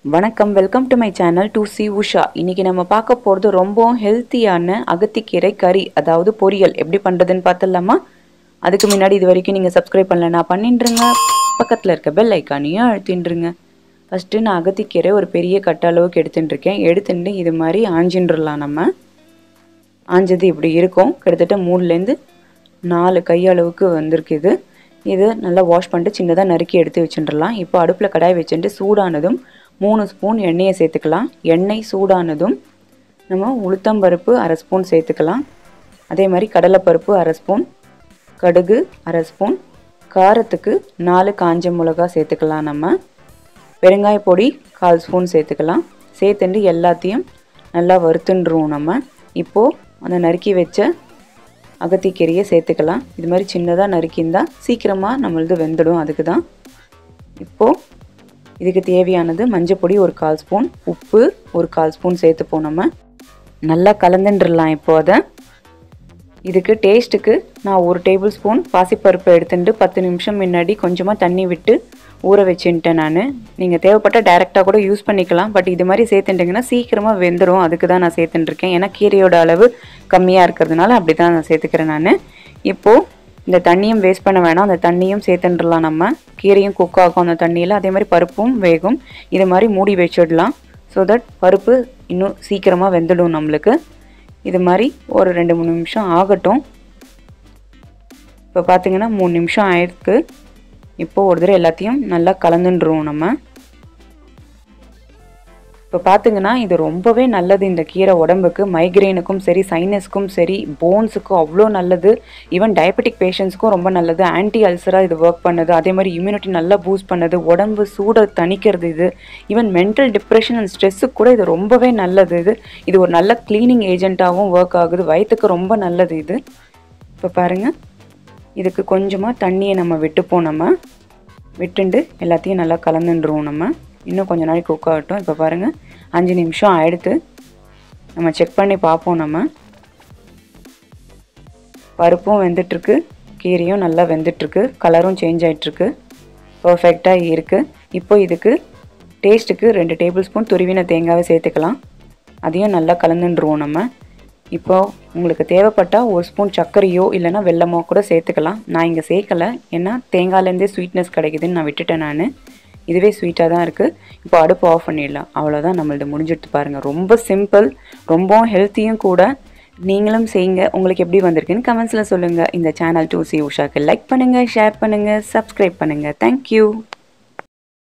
வணக்கம் welcome to my channel to C Usha இன்னைக்கு நம்ம பார்க்க போகிறது ரொம்பவும் ஹெல்த்தியான அகத்திக்கீரை கறி அதாவது பொரியல் எப்படி பண்ணுறதுன்னு பார்த்துடலாமா அதுக்கு முன்னாடி இது வரைக்கும் நீங்கள் சப்ஸ்கிரைப் பண்ணலன்னா பண்ணிட்டுருங்க பக்கத்தில் இருக்க பெல் ஐக்கானையும் அழுத்தின்றுங்க ஃபஸ்ட்டு நான் அகத்திக்கீரை ஒரு பெரிய கட்ட அளவுக்கு எடுத்துட்டுருக்கேன் எடுத்துட்டு இது மாதிரி ஆஞ்சின்றலாம் நம்ம ஆஞ்சது இப்படி இருக்கும் கிட்டத்தட்ட மூணுலேருந்து நாலு கை அளவுக்கு வந்திருக்கு இது இது நல்லா வாஷ் பண்ணிட்டு சின்னதாக நறுக்கி எடுத்து வச்சுட்டுலாம் இப்போ அடுப்பில் கடாய் வச்சுட்டு சூடானதும் மூணு ஸ்பூன் எண்ணெயை சேர்த்துக்கலாம் எண்ணெய் சூடானதும் நம்ம உளுத்தம்பருப்பு அரை ஸ்பூன் சேர்த்துக்கலாம் அதே மாதிரி கடலைப்பருப்பு அரை ஸ்பூன் கடுகு அரை ஸ்பூன் காரத்துக்கு நாலு காஞ்ச மிளகா சேர்த்துக்கலாம் நம்ம பெருங்காய பொடி கால் ஸ்பூன் சேர்த்துக்கலாம் சேர்த்துட்டு எல்லாத்தையும் நல்லா வறுத்துண்டுருவோம் நம்ம இப்போது அந்த நறுக்கி வச்ச அகத்திக்கீரையை சேர்த்துக்கலாம் இது மாதிரி சின்னதாக நறுக்கியிருந்தா சீக்கிரமாக நம்மளது வெந்துடும் அதுக்கு தான் இப்போது இதுக்கு தேவையானது மஞ்சள் பொடி ஒரு கால் ஸ்பூன் உப்பு ஒரு கால் ஸ்பூன் சேர்த்துப்போம் நம்ம நல்லா கலந்துட்டுலாம் இப்போ அதை இதுக்கு டேஸ்ட்டுக்கு நான் ஒரு டேபிள் ஸ்பூன் பாசிப்பருப்பு எடுத்துட்டு பத்து நிமிஷம் முன்னாடி கொஞ்சமாக தண்ணி விட்டு ஊற வச்சுட்டேன் நான் நீங்கள் தேவைப்பட்டால் டேரெக்டாக கூட யூஸ் பண்ணிக்கலாம் பட் இது மாதிரி சேர்த்துட்டிங்கன்னா சீக்கிரமாக வெந்துடும் அதுக்கு தான் நான் சேர்த்துட்டுருக்கேன் ஏன்னா கீரையோட அளவு கம்மியாக இருக்கிறதுனால அப்படி தான் நான் சேர்த்துக்கிறேன் நான் இப்போது இந்த தண்ணியும் வேஸ்ட் பண்ண வேணாம் அந்த தண்ணியும் சேர்த்துட்டுலாம் நம்ம கீரையும் குக் ஆகும் அந்த தண்ணியில் அதே மாதிரி பருப்பும் வேகும் இது மாதிரி மூடி வச்சிடலாம் ஸோ தட் பருப்பு இன்னும் சீக்கிரமாக வெந்துடும் நம்மளுக்கு இது மாதிரி ஒரு ரெண்டு மூணு நிமிஷம் ஆகட்டும் இப்போ பார்த்தீங்கன்னா மூணு நிமிஷம் ஆயிருக்கு இப்போது ஒரு தடவை எல்லாத்தையும் நல்லா கலந்துட்டுருவோம் நம்ம இப்போ பார்த்தீங்கன்னா இது ரொம்பவே நல்லது இந்த கீரை உடம்புக்கு மைக்ரெயினுக்கும் சரி சைனஸ்க்கும் சரி போன்ஸுக்கும் அவ்வளோ நல்லது ஈவன் டயபெட்டிக் பேஷண்ட்ஸ்க்கும் ரொம்ப நல்லது ஆன்டி அல்சராக இது ஒர்க் பண்ணுது அதே மாதிரி இம்யூனிட்டி நல்லா பூஸ்ட் பண்ணுது உடம்பு சூடை தணிக்கிறது இது ஈவன் மென்டல் டிப்ரெஷன் அண்ட் ஸ்ட்ரெஸ்ஸுக்கு கூட இது ரொம்பவே நல்லது இது இது ஒரு நல்ல க்ளீனிங் ஏஜென்ட்டாகவும் ஒர்க் ஆகுது வயிற்றுக்கு ரொம்ப நல்லது இது இப்போ பாருங்கள் இதுக்கு கொஞ்சமாக தண்ணியை நம்ம விட்டுப்போம் நம்ம விட்டுண்டு எல்லாத்தையும் நல்லா கலந்துருவோம் நம்ம இன்னும் கொஞ்ச நாளைக்கு குக் ஆகட்டும் இப்போ பாருங்கள் அஞ்சு நிமிஷம் ஆயிடுத்து நம்ம செக் பண்ணி பார்ப்போம் நம்ம பருப்பும் வெந்துட்டுருக்கு கீரையும் நல்லா வெந்துட்டுருக்கு கலரும் சேஞ்ச் ஆகிட்டுருக்கு பர்ஃபெக்டாக இருக்குது இப்போ இதுக்கு டேஸ்ட்டுக்கு ரெண்டு டேபிள் ஸ்பூன் துருவின தேங்காவை சேர்த்துக்கலாம் அதையும் நல்லா கலந்துருவோம் நம்ம இப்போ உங்களுக்கு தேவைப்பட்டால் ஒரு ஸ்பூன் சர்க்கரையோ இல்லைனா வெல்லமோ கூட சேர்த்துக்கலாம் நான் இங்கே சேர்க்கலை ஏன்னா தேங்காயிலேருந்தே ஸ்வீட்னஸ் கிடைக்குதுன்னு நான் விட்டுட்டேன் நான் இதுவே ஸ்வீட்டாக தான் இருக்குது இப்போ அடுப்பு ஆஃப் பண்ணிடலாம் அவ்வளோதான் நம்மள்ட்ட முடிஞ்சிட்டு பாருங்கள் ரொம்ப சிம்பிள் ரொம்பவும் ஹெல்த்தியும் கூட நீங்களும் செய்யுங்க உங்களுக்கு எப்படி வந்திருக்குன்னு கமெண்ட்ஸில் சொல்லுங்கள் இந்த சேனல் டூ சி உஷாக்கு லைக் பண்ணுங்கள் ஷேர் பண்ணுங்கள் சப்ஸ்கிரைப் பண்ணுங்கள் தேங்க்யூ